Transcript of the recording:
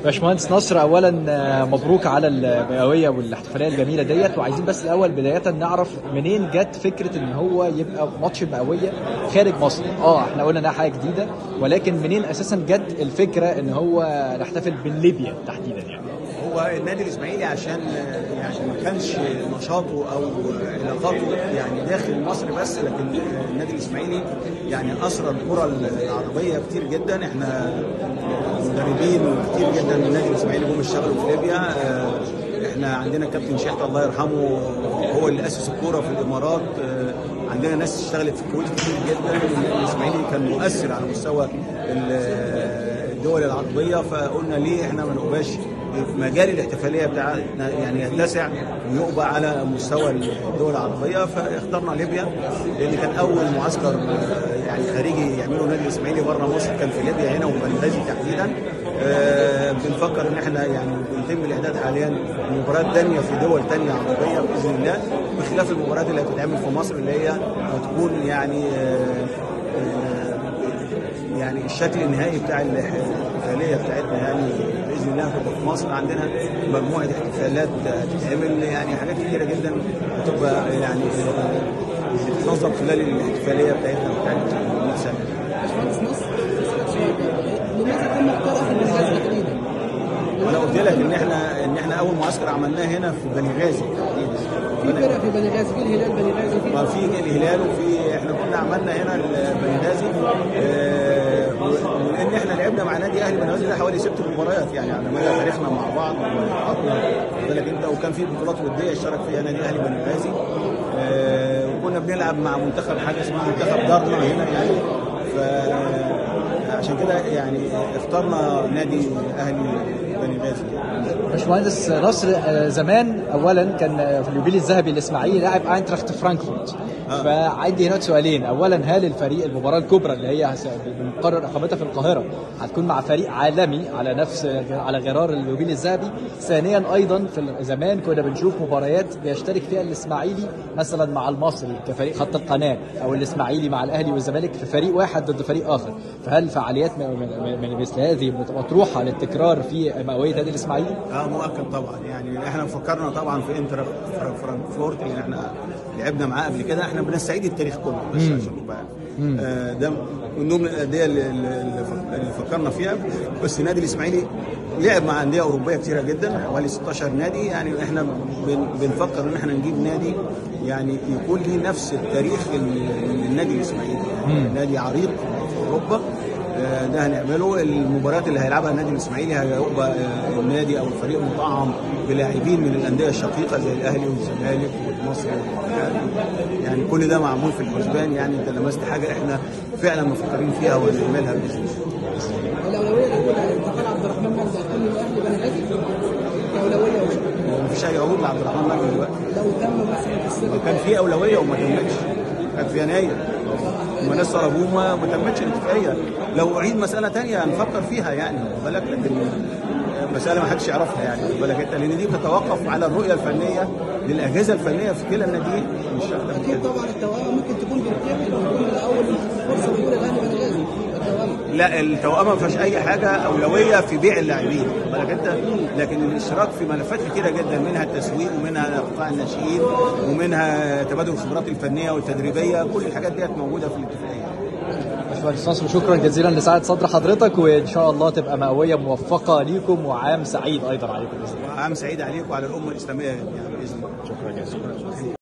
باشمهندس نصر اولا مبروك على المئويه والاحتفاليه الجميله ديت وعايزين بس الاول بدايه نعرف منين جت فكره ان هو يبقى ماتش المئويه خارج مصر اه احنا قلنا انها حاجه جديده ولكن منين اساسا جت الفكره ان هو نحتفل بليبيا تحديدا يعني هو النادي الاسماعيلي عشان يعني ما كانش نشاطه او علاقاته يعني داخل مصر بس لكن النادي الاسماعيلي يعني اسرى الكره العربيه كتير جدا احنا مدربين كتير جدا من النادي الاسماعيلي جم اشتغلوا في ليبيا احنا عندنا كابتن شحته الله يرحمه هو اللي اسس الكوره في الامارات عندنا ناس اشتغلت في الكويت كتير جدا الاسماعيلي كان مؤثر على مستوى الدول العربيه فقلنا ليه احنا ما نبقاش مجال الاحتفاليه بتاعتنا يعني يتسع ويقبى على مستوى الدول العربيه فاخترنا ليبيا لان كان اول معسكر يعني خارجي يعمله نادي الاسماعيلي بره مصر كان في ليبيا هنا وبنغازي تحديدا أه بنفكر ان احنا يعني بيتم الاعداد حاليا لمباريات ثانيه في دول ثانيه عربيه باذن الله بخلاف المباريات اللي هتتعمل في مصر اللي هي هتكون يعني أه يعني الشكل النهائي بتاع الاحتفاليه بتاعتنا يعني باذن الله هتبقى في مصر عندنا مجموعه احتفالات هتتعمل يعني حاجات كتيره جدا هتبقى يعني بتتنظم خلال الاحتفاليه بتاعتنا بتاعت 100 سنه. باشمهندس نصر لماذا تم اختيار اهل بني غازي تحديدا؟ وانا قلت لك ان احنا ان احنا اول معسكر عملناه هنا في بني غازي في فرق في بني غازي في الهلال بني غازي في ما في الهلال وفي احنا كنا عملنا هنا بني غازي اه ولان احنا لعبنا مع نادي اهلي بني غازي ده حوالي ست مباريات يعني على مدى تاريخنا مع بعض بالك انت وكان في بطولات وديه اشترك فيها نادي اهلي بني غازي اه وكنا بنلعب مع منتخب حاجه اسمها منتخب دارنا هنا يعني ف عشان كده يعني اخترنا نادي اهلي بني غازي باشمهندس نصر زمان اولا كان في اليوبيل الذهبي الاسماعيلي لاعب اينتراخت فرانكفورت آه. فعندي هنا سؤالين اولا هل الفريق المباراه الكبرى اللي هي بنقرر اقامتها في القاهره هتكون مع فريق عالمي على نفس على غرار اليوبيل الذهبي ثانيا ايضا في زمان كنا بنشوف مباريات بيشترك فيها الاسماعيلي مثلا مع المصري كفريق خط القناه او الاسماعيلي مع الاهلي والزمالك في فريق واحد ضد فريق اخر فهل فعاليات من مثل هذه مطروحه للتكرار في مئويه نادي الاسماعيلي؟ اه مؤكد طبعا يعني احنا فكرنا طبعا في انتر فرانكفورت اللي احنا لعبنا معاه قبل كده احنا بنستعيد التاريخ كله بس عشان تبقى آه ده من ضمن الانديه اللي, اللي فكرنا فيها بس النادي الاسماعيلي لعب مع انديه اوروبيه كثيره جدا حوالي 16 نادي يعني احنا بنفكر ان احنا نجيب نادي يعني يكون ليه نفس التاريخ النادي الاسماعيلي يعني نادي عريق في اوروبا ده هنعمله المباريات اللي هيلعبها النادي الاسماعيلي هيبقى النادي او الفريق مطعم بلاعبين من الانديه الشقيقه زي الاهلي والزمالك والمصري يعني, يعني كل ده معمول في الحسبان يعني انت لمست حاجه احنا فعلا مفكرين فيها وهنعملها باذن الله. الاولويه الاولى انتقال عبد الرحمن مجدي هتكون لاهلي بني غازي اولويه ولا مفيش اي عروض لعبد الرحمن مجدي دلوقتي لو تم مثلا في السر كان في اولويه وما تمتش كانت في يناير هم ناس طلبوه ما تمتش الاتفاقيه لو اعيد مساله ثانيه هنفكر فيها يعني بالك لكن مساله ما حدش يعرفها يعني بالك انت لان دي بتتوقف على الرؤيه الفنيه للاجهزه الفنيه في كلا الناديين مش اكتر من اكيد كده طبعا التوأمه ممكن تكون بالكامل ويكون الاول فرصه الاولى لاهلي بني غازي التوأمه لا التوأمه ما فيهاش اي حاجه اولويه في بيع اللاعبين بالك انت لكن الاشتراك في ملفات كتيره جدا منها التسويق ومنها قطاع الناشئين ومنها تبادل الخبرات الفنيه والتدريبيه كل الحاجات ديت موجوده في الاتفاقيه باشمهندس نصر شكرا جزيلا لسعه صدر حضرتك وان شاء الله تبقى مئويه موفقه ليكم وعام سعيد ايضا عليكم باذن الله عام سعيد عليكم وعلى الامه الاسلاميه يعني باذن الله شكرا جزيلا